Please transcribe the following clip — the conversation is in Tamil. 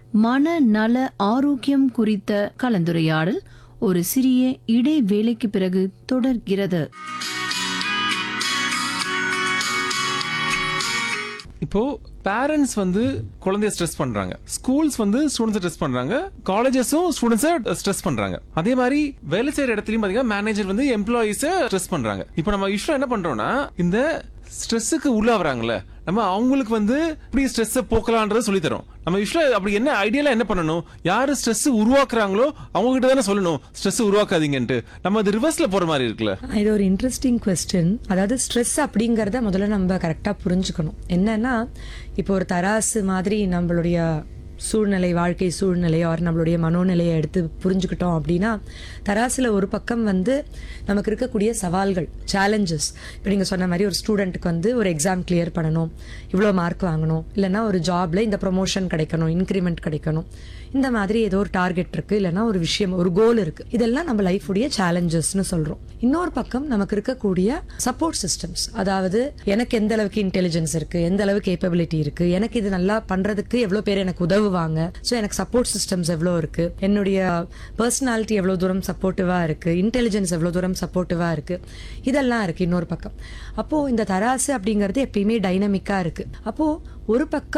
மன நல ஆரோக்கியம் குறித்த கலந்துரையாடல் ஒரு சிறிய இடைவேளைக்கு பிறகு தொடர்கிறது இப்போ பேரண்ட்ஸ் வந்து குழந்தைய ஸ்ட்ரெஸ் பண்றாங்க ஸ்கூல்ஸ் வந்து ஸ்டூடெண்ட்ஸ் ஸ்ட்ரெஸ் பண்றாங்க காலேஜஸும் ஸ்டூடெண்ட்ஸை ஸ்ட்ரெஸ் பண்றாங்க அதே மாதிரி வேலை செய்யற இடத்துலயும் பாத்தீங்கன்னா மேனேஜர் வந்து எம்ப்ளாயிஸ ஸ்ட்ரெஸ் பண்றாங்க இப்போ நம்ம யூஸ்வலா என்ன பண்றோம்னா இந்த ஸ்ட்ரெஸ்ஸுக்கு உள்ளாவறாங்கல்ல நம்ம அவங்களுக்கு வந்து இப்படி ஸ்ட்ரெஸ்ஸை போக்கலான்றதை சொல்லி தரோம் நம்ம யூஸ்வலா அப்படி என்ன ஐடியால என்ன பண்ணணும் யாரு ஸ்ட்ரெஸ் உருவாக்குறாங்களோ அவங்க கிட்ட தானே சொல்லணும் ஸ்ட்ரெஸ் உருவாக்காதீங்கன்ட்டு நம்ம அது ரிவர்ஸ்ல போற மாதிரி இருக்குல்ல இது ஒரு இன்ட்ரெஸ்டிங் கொஸ்டின் அதாவது ஸ்ட்ரெஸ் அப்படிங்கறத முதல்ல நம்ம கரெக்டாக புரிஞ்சுக்கணும் என்னன்னா இப்போ ஒரு தராசு மாதிரி நம்மளுடைய சூழ்நிலை வாழ்க்கை சூழ்நிலை ஆர் நம்மளுடைய மனோநிலையை எடுத்து புரிஞ்சுக்கிட்டோம் அப்படின்னா தராசில் ஒரு பக்கம் வந்து நமக்கு இருக்கக்கூடிய சவால்கள் சேலஞ்சஸ் இப்போ நீங்கள் சொன்ன மாதிரி ஒரு ஸ்டூடெண்ட்டுக்கு வந்து ஒரு எக்ஸாம் கிளியர் பண்ணணும் இவ்வளோ மார்க் வாங்கணும் இல்லைன்னா ஒரு ஜாப்ல இந்த ப்ரொமோஷன் கிடைக்கணும் இன்க்ரிமெண்ட் கிடைக்கணும் இந்த மாதிரி ஏதோ ஒரு டார்கெட் இருக்கு இல்லைன்னா ஒரு விஷயம் ஒரு கோல் இருக்கு இதெல்லாம் நம்ம லைஃபுடைய சேலஞ்சஸ்னு சொல்றோம் இன்னொரு பக்கம் நமக்கு இருக்கக்கூடிய சப்போர்ட் சிஸ்டம்ஸ் அதாவது எனக்கு எந்த அளவுக்கு இன்டெலிஜென்ஸ் இருக்கு எந்த அளவுக்கு கேப்பபிலிட்டி இருக்கு எனக்கு இது நல்லா பண்றதுக்கு எவ்வளவு பேர் எனக்கு உதவுவாங்க ஸோ எனக்கு சப்போர்ட் சிஸ்டம்ஸ் எவ்வளோ இருக்கு என்னுடைய பர்சனாலிட்டி எவ்வளவு தூரம் சப்போர்ட்டிவா இருக்கு இன்டெலிஜென்ஸ் எவ்வளவு தூரம் சப்போர்ட்டிவா இருக்கு இதெல்லாம் இருக்கு இன்னொரு பக்கம் அப்போ இந்த தராசு அப்படிங்கிறது எப்பயுமே டைனமிக்கா இருக்கு அப்போ ஒரு பக்கம்